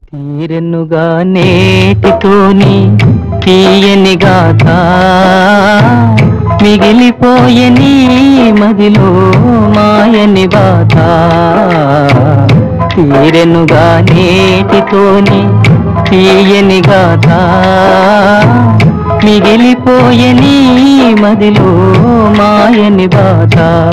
తీరెన్నుగా నేటితోని తీయని గాథ మిగిలిపోయని మదిలో మాయని బాధ తీరెన్నుగా నేటితోని తీయని గాథ మిగిలిపోయని మదిలో మాయని బాధ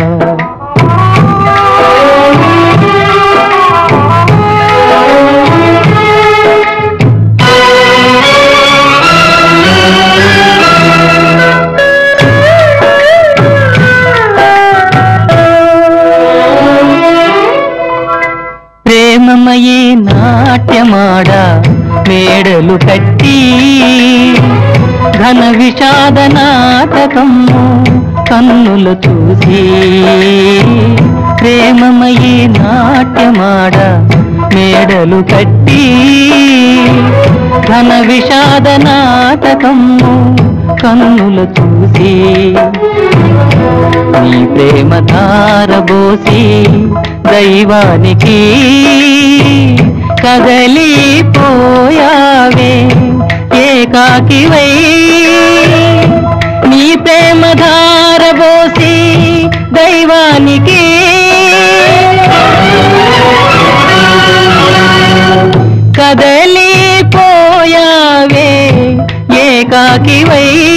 ప్రేమమయే నాట్యమాడ మేడలు కట్టి ఘన విషాద నాటకము కన్నులు చూసి ప్రేమమయే నాట్యమాడ మేడలు కట్టి ఘన విషాద నాటకము కన్నులు చూసి నీ ప్రేమ ధారబోసి దైవానికి కదలిపోయావే ఏకాకివై నీ ప్రేమ ధారబోసి దైవానికి కదలిపోయావే ఏకాకివై